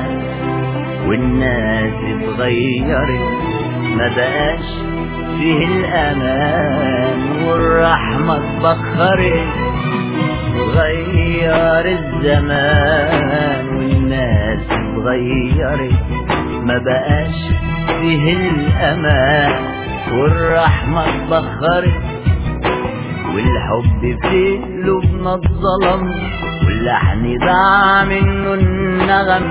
والناس اتغيرت ما بقاش فيه الأمان والرحمة اتبخرت غير الزمان والناس اتغيرت ما بقاش فيه الأمان والرحمة اتبخرت والحب في قلوبنا اتظلم واللحن ضاع منه النغم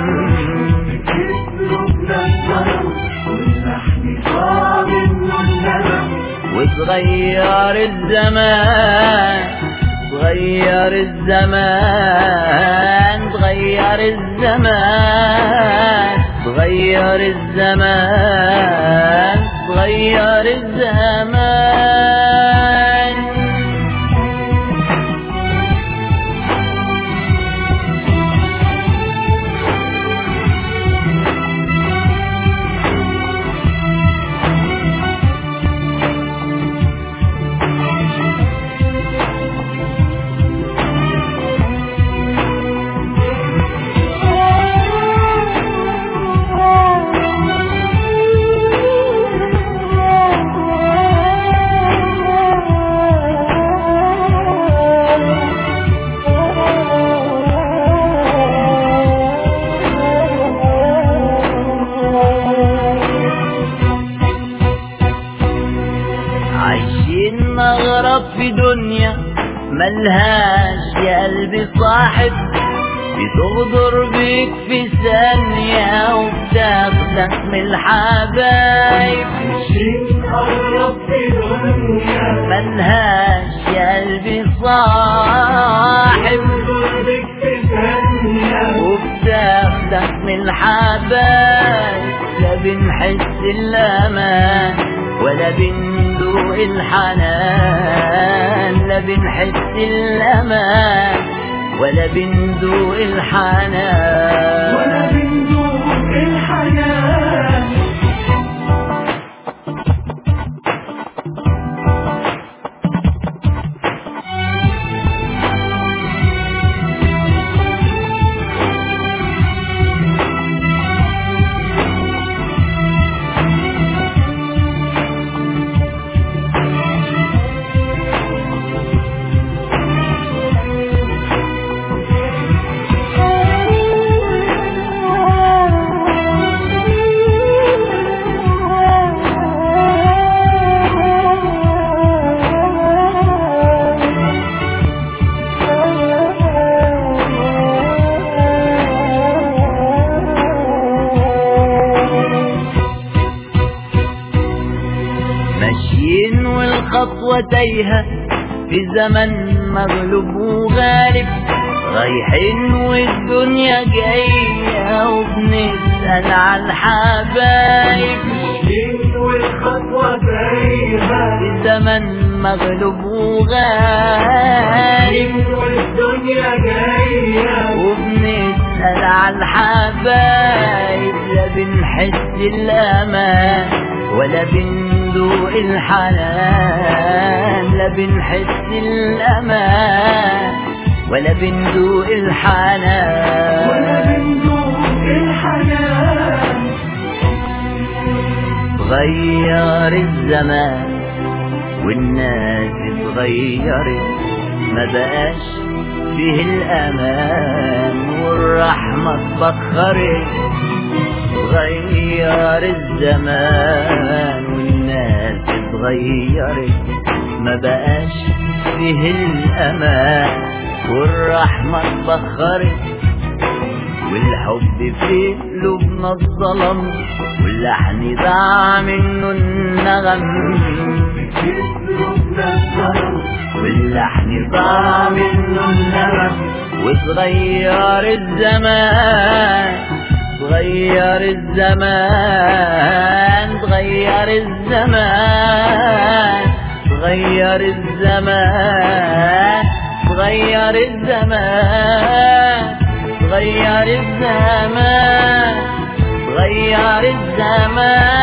وتغير الزمان تغير الزمان تغير الزمان تغير الزمان تغير الزمان عايشين نغرب في دنيا ملهاش يا قلبي صاحب بتغدر بيك في ثانية وبتاخدك من الحبايب قرب في دنيا ملهاش يا قلبي صاحب قربك في ثانية وبتاخدك من الحبايب لا بنحس الأمان ولا بندوق الحنان لا بنحس الأمان ولا بندوق الحنان ولا بندوق الحياة ماشيين والخطوة تايهة في زمن مغلوب وغالب رايحين والدنيا جاية وبنسأل على الحبايب لين والخطوة تايهة في زمن مغلوب وغالب لين والدنيا جاية وبنسأل على الحبايب لا بنحس الأمان ولا بندوق الحنان لا بنحس الأمان ولا بندوق ولا الحنان بندوق الحياة تغير الزمان والناس اتغيرت ما بقاش فيه الأمان والرحمة اتبخرت غير الزمان والناس اتغيرت ما بقاش فيه الأمان والرحمة اتبخرت والحب في قلوبنا اتظلم واللحن ضاع منه النغم واللحن ضاع منه النغم وتغير الزمان تغير الزمان تغير الزمان تغير الزمان تغير الزمان تغير الزمان تغير الزمان